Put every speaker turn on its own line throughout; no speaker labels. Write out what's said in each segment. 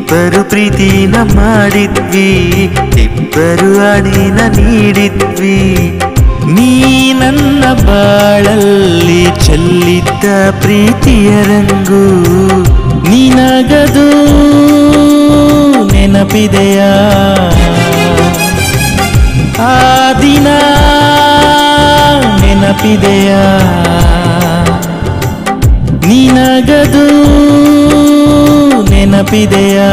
ಇಬ್ಬರು ಪ್ರೀತಿನ ಮಾಡಿದ್ವಿ ಇಬ್ಬರು ಅಡಿನ ನೀಡಿದ್ವಿ ನೀ ನನ್ನ ಬಾಳಲ್ಲಿ ಚೆಲ್ಲಿದ್ದ ಪ್ರೀತಿಯ ರಂಗು ನಿನಗದು ನೆನಪಿದೆಯಾ ಆ ದಿನ ನೆನಪಿದೆಯಾ ನಿನಗದು ನೆನಪಿದೆಯಾ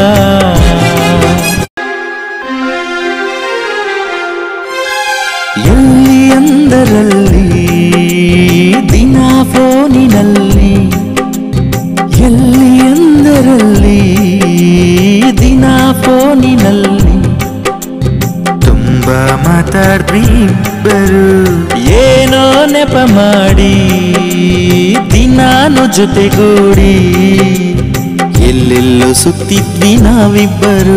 ಎಲ್ಲಿ ಅಂದರಲ್ಲಿ ದಿನ ಫೋನಿನಲ್ಲಿ ಎಲ್ಲಿ ಅಂದರಲ್ಲಿ ದಿನ ಫೋನಿನಲ್ಲಿ ತುಂಬಾ ಮಾತಾಡ್ರಿ ಇಬ್ಬರು ಏನೋ ನೆಪ ಮಾಡಿ ದಿನಾನು ಜೊತೆಗೂಡಿ ಎಲ್ಲೆಲ್ಲೋ ಸುತ್ತಿದ್ವಿ ನಾವಿಬ್ಬರು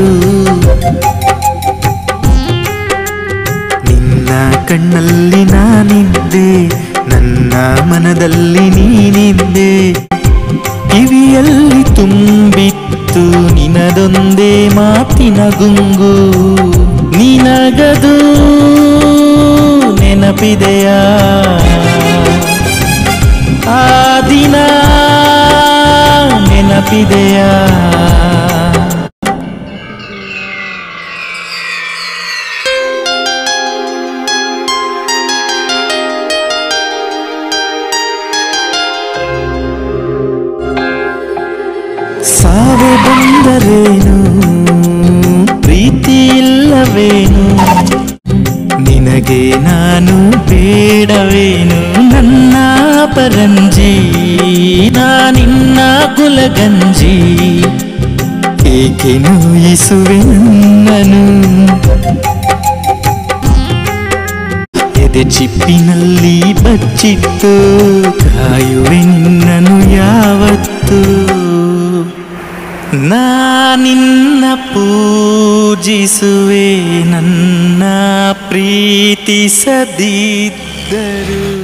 ನಿನ್ನ ಕಣ್ಣಲ್ಲಿ ನಾನಿದ್ದೆ ನನ್ನ ಮನದಲ್ಲಿ ನೀನಿದ್ದೆ ಕಿವಿಯಲ್ಲಿ ತುಂಬಿತ್ತು ನಿನದೊಂದೇ ಮಾತಿನ ಗುಂಗು ನಿನಗದು ನೆನಪಿದೆಯಾ ಆ ದಿನ ನೆನಪಿದೆಯಾ ಸಾವೆ ಬಂದರೇನು ಪ್ರೀತಿ ಇಲ್ಲವೇನು ನಿನಗೆ ನಾನು ಬೇಡವೇನು ನನ್ನ ಪರಂಜಿ ನಾನಿನ್ನ ಕುಲಗಂಜಿ ಏಕೆ ನೋಯಿಸುವೆ ನನ್ನನು ಎದೆ ಚಿಪ್ಪಿನಲ್ಲಿ ಬಚ್ಚಿತ್ತು ಕಾಯುವೆ ನಿನ್ನನು ಯಾವತ್ತು ನಾನಿನ್ನ ಪೂಜಿಸುವೆ ನನ್ನ ಪ್ರೀತಿಸದಿದ್ದರು